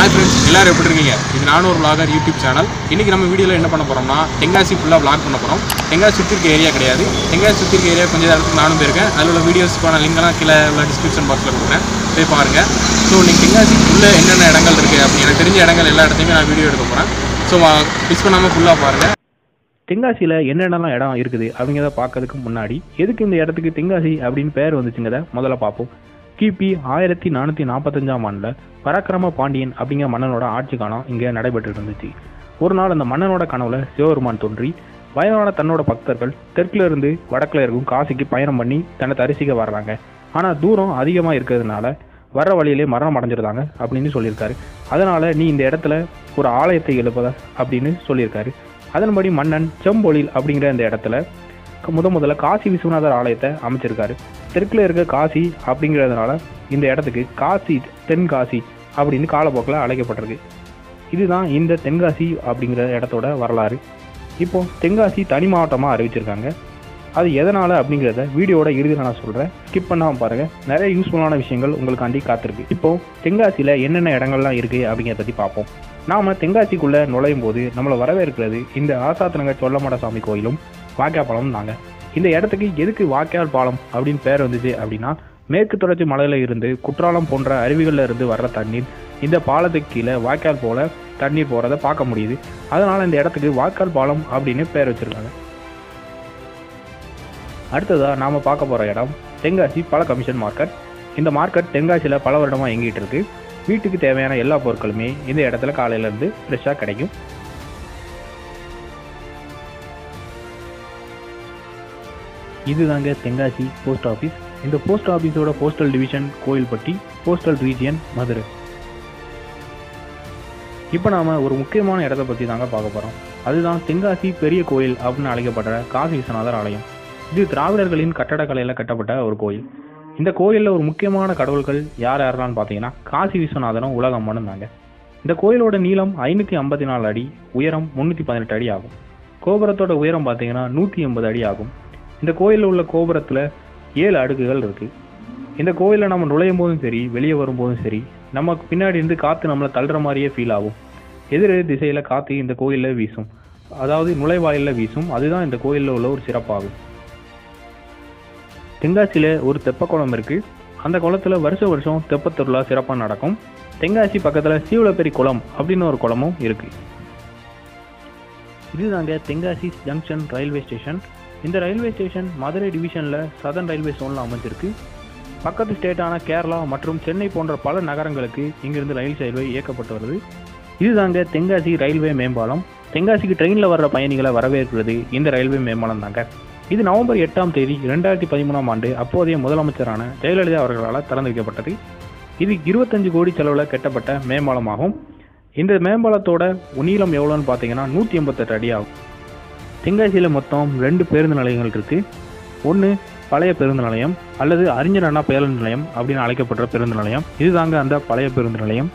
hi friends எல்லாரும் எப்படி இருக்கீங்க இது நானும் ஒரு vlogger யூடியூப் சேனல் இன்றைக்கி நம்ம வீடியோவில் என்ன பண்ண போகிறோம்னா தென்காசி ஃபுல்லாக vlog பண்ண போகிறோம் தென்காசி சுற்றி இருக்க ஏரியா கிடையாது தென்காசி சுற்றி இருக்க ஏரியா கொஞ்சம் இடத்துக்கு நானும் போயிருக்கேன் அதில் உள்ள வீடியோஸ்க்கான லிங்கெல்லாம் கீழே உள்ள டிஸ்கிரிப்ஷன் பாக்ஸில் கொடுக்குறேன் போய் பாருங்கள் ஸோ நீங்கள் தென்காசி உள்ளே என்னென்ன இடங்கள் இருக்குது அப்படி எனக்கு தெரிஞ்ச இடங்கள் எல்லா இடத்தையுமே நான் வீடியோ எடுக்க போகிறேன் ஸோ மிஸ் பண்ணாமல் ஃபுல்லாக பாருங்கள் தென்காசியில் என்னென்னலாம் இடம் இருக்குது அப்படிங்கிறத பார்க்கறதுக்கு முன்னாடி எதுக்கு இந்த இடத்துக்கு தென்காசி அப்படின்னு பேர் வந்துச்சுங்கிறத முதல்ல பார்ப்போம் கிபி ஆயிரத்தி நானூற்றி நாற்பத்தஞ்சாம் ஆண்டில் பராக்கிரம பாண்டியன் அப்படிங்கிற மன்னனோட ஆட்சி காலம் இங்கே நடைபெற்று இருந்துச்சு ஒரு நாள் அந்த மன்னனோட கனவுல சிவபெருமான் தோன்றி வயதான தன்னோட பக்தர்கள் தெற்குல இருந்து வடக்குல இருக்கும் காசிக்கு பயணம் பண்ணி தன்னை தரிசிக்க வர்றாங்க ஆனால் தூரம் அதிகமாக இருக்கிறதுனால வர்ற வழியிலே மரணம் அடைஞ்சிருந்தாங்க அப்படின்னு சொல்லியிருக்காரு அதனால நீ இந்த இடத்துல ஒரு ஆலயத்தை எழுப்பத அப்படின்னு சொல்லியிருக்காரு அதன்படி மன்னன் செம்பொழில் அப்படிங்கிற இந்த இடத்துல க- முத முதல்ல காசி விஸ்வநாதர் ஆலயத்தை அமைச்சிருக்காரு தெற்குல இருக்க காசி அப்படிங்கிறதுனால இந்த இடத்துக்கு காசி தென்காசி அப்படின்னு காலப்போக்கில் அழைக்கப்பட்டிருக்கு இதுதான் இந்த தென்காசி அப்படிங்கிற இடத்தோட வரலாறு இப்போ தென்காசி தனி மாவட்டமாக அறிவிச்சிருக்காங்க அது எதனால் அப்படிங்கிறத வீடியோட இறுதியில் நான் சொல்கிறேன் ஸ்கிப் பண்ணாமல் பாருங்கள் நிறைய யூஸ்ஃபுல்லான விஷயங்கள் உங்களுக்காண்டி காத்திருக்கு இப்போ தென்காசியில் என்னென்ன இடங்கள்லாம் இருக்குது அப்படிங்கிறத பற்றி பார்ப்போம் நாம் தென்காசிக்குள்ளே நுழையும் போது நம்மளை வரவேற்கிறது இந்த ஆசாத்தனங்க சொல்லமட சாமி கோயிலும் வாய்க்கால் பாலமும் தாங்க இந்த இடத்துக்கு எதுக்கு வாய்க்கால் பாலம் அப்படின்னு பேர் வந்துச்சு அப்படின்னா மேற்கு தொடர்ச்சி மலையில இருந்து குற்றாலம் போன்ற அருவிகள்ல இருந்து வர்ற தண்ணீர் இந்த பாலத்துக்கு கீழே வாய்க்கால் போல தண்ணீர் போறதை பார்க்க முடியுது அதனால இந்த இடத்துக்கு வாய்க்கால் பாலம் அப்படின்னு பேர் வச்சிருக்காங்க அடுத்ததா நாம பார்க்க போற இடம் தென்காசி பழ கமிஷன் மார்க்கெட் இந்த மார்க்கெட் தென்காசியில பல வருடமா இயங்கிட்டு இருக்கு வீட்டுக்கு தேவையான எல்லா பொருட்களுமே இந்த இடத்துல காலையில இருந்து ஃப்ரெஷ்ஷாக கிடைக்கும் இதுதாங்க தென்காசி போஸ்ட் ஆஃபீஸ் இந்த போஸ்ட் ஆஃபீஸோட postal division Kovilpatti postal region Madurai இப்போ நாம ஒரு முக்கியமான இடத்த பற்றி தாங்க பார்க்க போகிறோம் அதுதான் தென்காசி பெரிய கோயில் அப்படின்னு அழைக்கப்படுற காசி விஸ்வநாதர் ஆலயம் இது திராவிடர்களின் கட்டடக்கலையில் கட்டப்பட்ட ஒரு கோயில் இந்த கோயிலில் ஒரு முக்கியமான கடவுள்கள் யார் யாரெல்லாம் பார்த்தீங்கன்னா காசி விஸ்வநாதனும் உலகம்மனும் தாங்க இந்த கோயிலோட நீளம் ஐநூற்றி ஐம்பத்தி நாலு அடி உயரம் முந்நூற்றி பதினெட்டு அடி ஆகும் கோபுரத்தோட உயரம் பார்த்தீங்கன்னா நூற்றி எண்பது அடி ஆகும் இந்த கோயிலில் உள்ள கோபுரத்தில் ஏழு அடுக்குகள் இருக்கு இந்த கோயிலில் நம்ம நுழையும் போதும் சரி வெளியே வரும்போதும் சரி நமக்கு பின்னாடி இருந்து காற்று நம்மளை தள்ளுற மாதிரியே ஃபீல் ஆகும் எதிர் திசையில் காற்று இந்த கோயிலில் வீசும் அதாவது நுழைவாயிலில் வீசும் அதுதான் இந்த கோயிலில் உள்ள ஒரு சிறப்பாகும் தென்காசியில் ஒரு தெப்ப குளம் இருக்கு அந்த குளத்துல வருஷ வருஷம் தெப்பத் திருவிழா சிறப்பாக நடக்கும் தென்காசி பக்கத்தில் சீவலப்பெரி குளம் அப்படின்னு ஒரு குளமும் இருக்கு இதுதாங்க தென்காசி ஜங்ஷன் ரயில்வே ஸ்டேஷன் இந்த ரயில்வே ஸ்டேஷன் மதுரை டிவிஷனில் சதன் ரயில்வே ஜோனில் அமைஞ்சிருக்கு பக்கத்து ஸ்டேட்டான கேரளா மற்றும் சென்னை போன்ற பல நகரங்களுக்கு இங்கிருந்து ரயில் சேவை இயக்கப்பட்டு வருது இதுதாங்க தென்காசி ரயில்வே மேம்பாலம் தென்காசிக்கு ட்ரெயினில் வர்ற பயணிகளை வரவேற்கிறது இந்த ரயில்வே மேம்பாலம் தாங்க இது நவம்பர் எட்டாம் தேதி இரண்டாயிரத்தி பதிமூணாம் ஆண்டு அப்போதைய முதலமைச்சரான ஜெயலலிதா அவர்களால் திறந்து வைக்கப்பட்டது இது இருபத்தஞ்சு கோடி செலவில் கட்டப்பட்ட மேம்பாலமாகும் இந்த மேம்பாலத்தோட நீளம் எவ்வளோன்னு பார்த்தீங்கன்னா நூற்றி எண்பத்தெட்டு அடி ஆகும் தென்காசியில் மொத்தம் ரெண்டு பேருந்து நிலையங்கள் இருக்கு ஒன்று பழைய பேருந்து நிலையம் அல்லது அறிஞர் அண்ணா பேருந்து நிலையம் அப்படின்னு அழைக்கப்படுற பேருந்து நிலையம் இதுதாங்க அந்த பழைய பேருந்து நிலையம்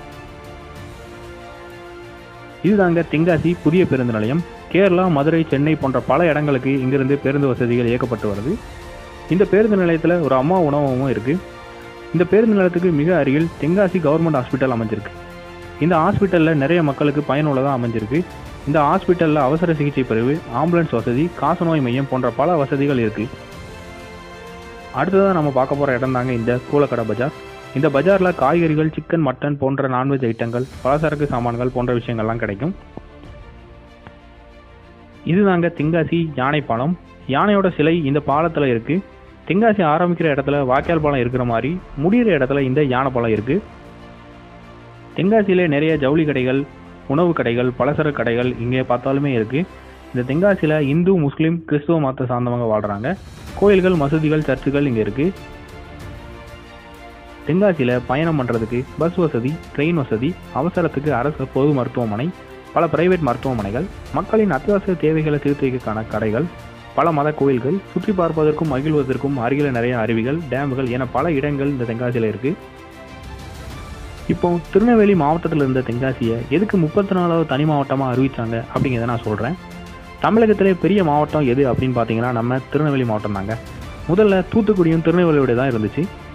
இதுதாங்க தென்காசி புதிய பேருந்து நிலையம் கேரளா மதுரை சென்னை போன்ற பல இடங்களுக்கு இங்கிருந்து பேருந்து வசதிகள் இயக்கப்பட்டு வருது இந்த பேருந்து நிலையத்தில் ஒரு அம்மா உணவகமும் இருக்கு இந்த பேருந்து நிலையத்துக்கு மிக அருகில் தென்காசி கவர்மெண்ட் ஹாஸ்பிட்டல் அமைஞ்சிருக்கு இந்த ஹாஸ்பிட்டலில் நிறைய மக்களுக்கு பயனுள்ளதாக அமைஞ்சிருக்கு இந்த ஹாஸ்பிட்டலில் அவசர சிகிச்சை பிரிவு ஆம்புலன்ஸ் வசதி காசநோய் மையம் போன்ற பல வசதிகள் இருக்கு அடுத்ததாக நம்ம பார்க்க போகிற இடம் தாங்க இந்த கூலக்கடை பஜார் இந்த பஜாரில் காய்கறிகள் சிக்கன் மட்டன் போன்ற நான்வெஜ் ஐட்டங்கள் பலசரக்கு சாமான்கள் போன்ற விஷயங்கள்லாம் கிடைக்கும் இதுதாங்க தென்காசி யானை பாலம் யானையோட சிலை இந்த பாலத்தில் இருக்கு தென்காசி ஆரம்பிக்கிற இடத்துல வாய்க்கால் பாலம் இருக்கிற மாதிரி முடிகிற இடத்துல இந்த யானை பாலம் இருக்கு தென்காசியிலே நிறைய ஜவுளி கடைகள் உணவு கடைகள் பலசரக்கு கடைகள் இங்கே பார்த்தாலுமே இருக்கு இந்த தென்காசியில் இந்து முஸ்லீம் கிறிஸ்துவ மதத்தை சார்ந்தவங்க வாழ்றாங்க கோயில்கள் மசூதிகள் சர்ச்சுகள் இங்கே இருக்கு தென்காசியில் பயணம் பண்ணுறதுக்கு பஸ் வசதி ட்ரெயின் வசதி அவசரத்துக்கு அரசு பொது மருத்துவமனை பல பிரைவேட் மருத்துவமனைகள் மக்களின் அத்தியாவசிய தேவைகளை தீர்த்திக்கான கடைகள் பல மத கோயில்கள் சுற்றி பார்ப்பதற்கும் மகிழ்வதற்கும் அருகில் நிறைய அருவிகள் டேம்கள் என பல இடங்கள் இந்த தென்காசியில் இருக்கு இப்போ திருநெல்வேலி மாவட்டத்தில் இருந்த தென்காசியை எதுக்கு முப்பத்தி நாலாவது தனி மாவட்டமாக அறிவிச்சாங்க அப்படிங்கிறத நான் சொல்கிறேன் தமிழகத்திலே பெரிய மாவட்டம் எது அப்படின்னு பார்த்தீங்கன்னா நம்ம திருநெல்வேலி மாவட்டம் தாங்க முதல்ல தூத்துக்குடியும் திருநெல்வேலியோட தான் இருந்துச்சு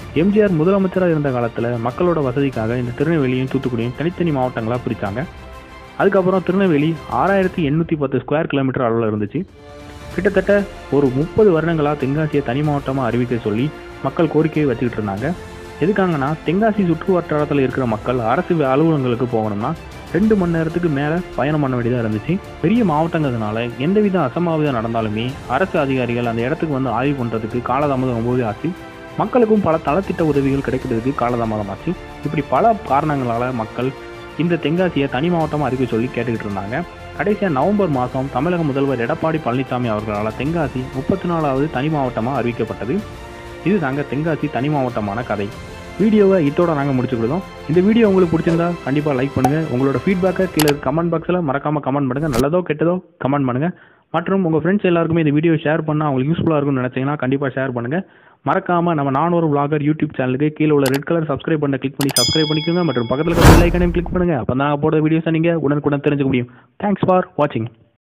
எம்ஜிஆர் முதலமைச்சராக இருந்த காலத்தில் மக்களோட வசதிக்காக இந்த திருநெல்வேலியும் தூத்துக்குடியும் தனித்தனி மாவட்டங்களாக பிரித்தாங்க அதுக்கப்புறம் திருநெல்வேலி ஆறாயிரத்தி எண்ணூற்றி பத்து ஸ்கொயர் கிலோமீட்டர் அளவில் இருந்துச்சு கிட்டத்தட்ட ஒரு முப்பது வருடங்களாக தென்காசியை தனி மாவட்டமாக அறிவிக்க சொல்லி மக்கள் கோரிக்கையை வச்சுக்கிட்டு இருந்தாங்க எதுக்காங்கன்னா தென்காசி சுற்று வட்டாரத்தில் இருக்கிற மக்கள் அரசு அலுவலகங்களுக்கு போகணும்னா ரெண்டு மணி நேரத்துக்கு மேலே பயணம் பண்ண வேண்டியதாக இருந்துச்சு பெரிய மாவட்டங்கிறதுனால எந்தவித அசம்பாவிதம் நடந்தாலுமே அரசு அதிகாரிகள் அந்த இடத்துக்கு வந்து ஆய்வு பண்ணுறதுக்கு காலதாமதம் ரொம்பவே ஆச்சு மக்களுக்கும் பல தளத்திட்ட உதவிகள் கிடைக்கிறதுக்கு காலதாமதமாச்சு இப்படி பல காரணங்களால் மக்கள் இந்த தென்காசியை தனி மாவட்டமாக அறிவிக்க சொல்லி கேட்டுக்கிட்டு இருந்தாங்க கடைசியாக நவம்பர் மாதம் தமிழக முதல்வர் எடப்பாடி பழனிசாமி அவர்களால் தென்காசி முப்பத்தி நாலாவது தனி மாவட்டமாக அறிவிக்கப்பட்டது இது தாங்க தென்காசி தனி மாவட்டமான கதை வீடியோவை இதோட நாங்கள் முடிச்சுக்கிடுதோம் இந்த வீடியோ உங்களுக்கு பிடிச்சிருந்தா கண்டிப்பாக லைக் பண்ணுங்கள் உங்களோட ஃபீட்பேக்கை கீழே கமெண்ட் பாக்ஸில் மறக்காமல் கமெண்ட் பண்ணுங்கள் நல்லதோ கெட்டதோ கமெண்ட் பண்ணுங்கள் மற்றும் உங்கள் ஃப்ரெண்ட்ஸ் எல்லாருக்குமே இந்த வீடியோ ஷேர் பண்ணால் அவங்களுக்கு யூஸ்ஃபுல்லாக இருக்கும்னு நினச்சிங்கன்னா கண்டிப்பாக ஷேர் பண்ணுங்கள் மறக்காமல் நம்ம நானூறு vlogger யூடியூப் சேனலுக்கு கீழே உள்ள ரெட் கலர் சப்ஸ்கிரைப் பண்ண கிளிக் பண்ணி சப்ஸ்கிரைப் பண்ணிக்கோங்க மற்றும் பக்கத்தில் இருக்க பெல் ஐக்கனையும் கிளிக் பண்ணுங்கள் அப்போ தான் போடுற வீடியோஸை நீங்கள் உடனுக்குடன் தெரிஞ்சுக்க முடியும் தேங்க்ஸ் ஃபார் வாட்சிங்